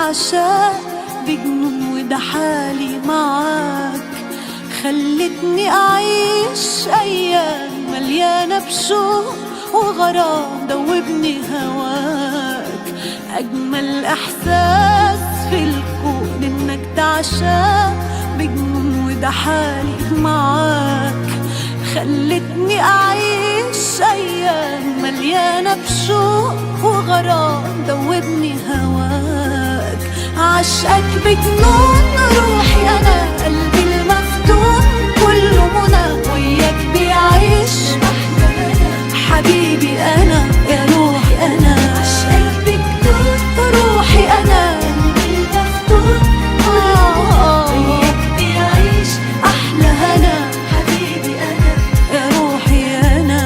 تعشاق بجنون وده حالي معاك خلتني أعيش أيام مليانة بشوق وغرام دوبني هواك أجمل إحساس في الكون إنك تعشاق بجنون وده حالي معاك خلتني أعيش أيام مليانة بشوق وغرام دوبني هواك عشقك بجنون روحي أنا قلبي المفتون كله منى وياك بيعيش حبيبي أنا يا روحي أنا عشقك بجنون روحي أنا قلبي المفتون وياك بيعيش أحلى هنا حبيبي أنا يا روحي أنا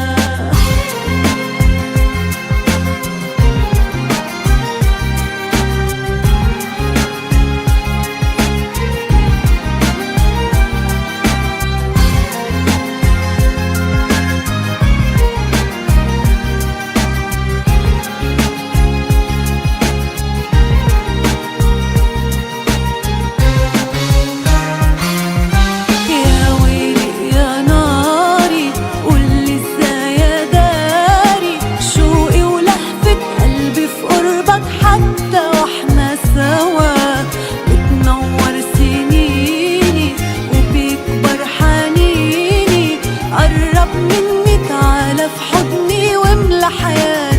يا ويلي يا ناري قولي ازاي يا داري شوقي ولهفة قلبي في قربك حتى واحنا سوا بتنور سنيني وبيكبر حنيني قرب مني تعالى في حضني واملى حياتي